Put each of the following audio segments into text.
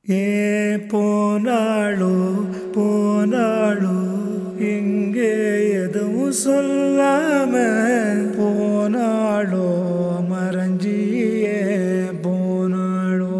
ஏ போனாளோ போனாளோ இங்கே எதுவும் சொல்லாம போனாளோ மறைஞ்சியே போனாளோ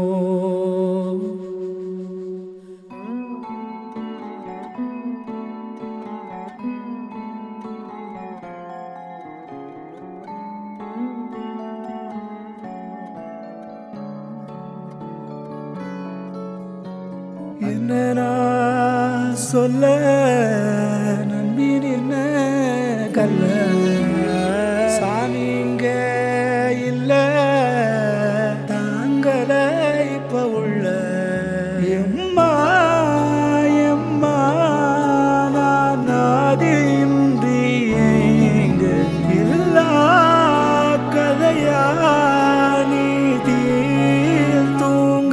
என்ன நான் சொல்ல நம்பின் என்ன கல்ல சாமி இங்க இல்ல தாங்கல இப்ப உள்ள எம்மா எம்மா நான் நாதின்றி எங்க இல்லா கதையா நீதியில் தூங்க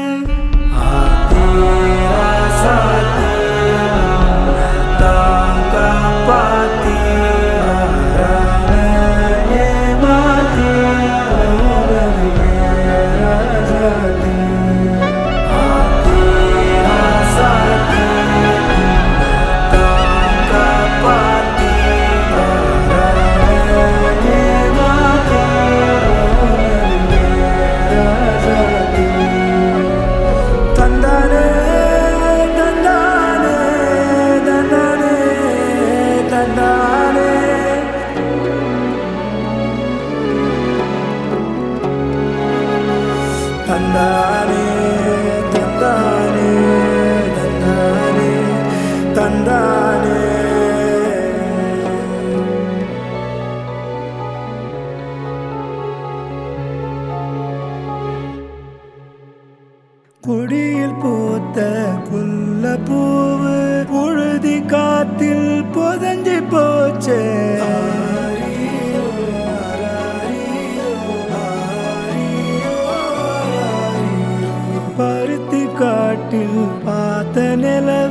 தந்தானே தந்தானே தந்தானே தந்தானே தந்தானே தந்தானே தந்தானே தந்தானே குடியில் பூத்த புல்ல பூவு புழுதி காத்தில் புதஞ்சி போச்சே பருத்தி காட்டில் பார்த்த நிலவு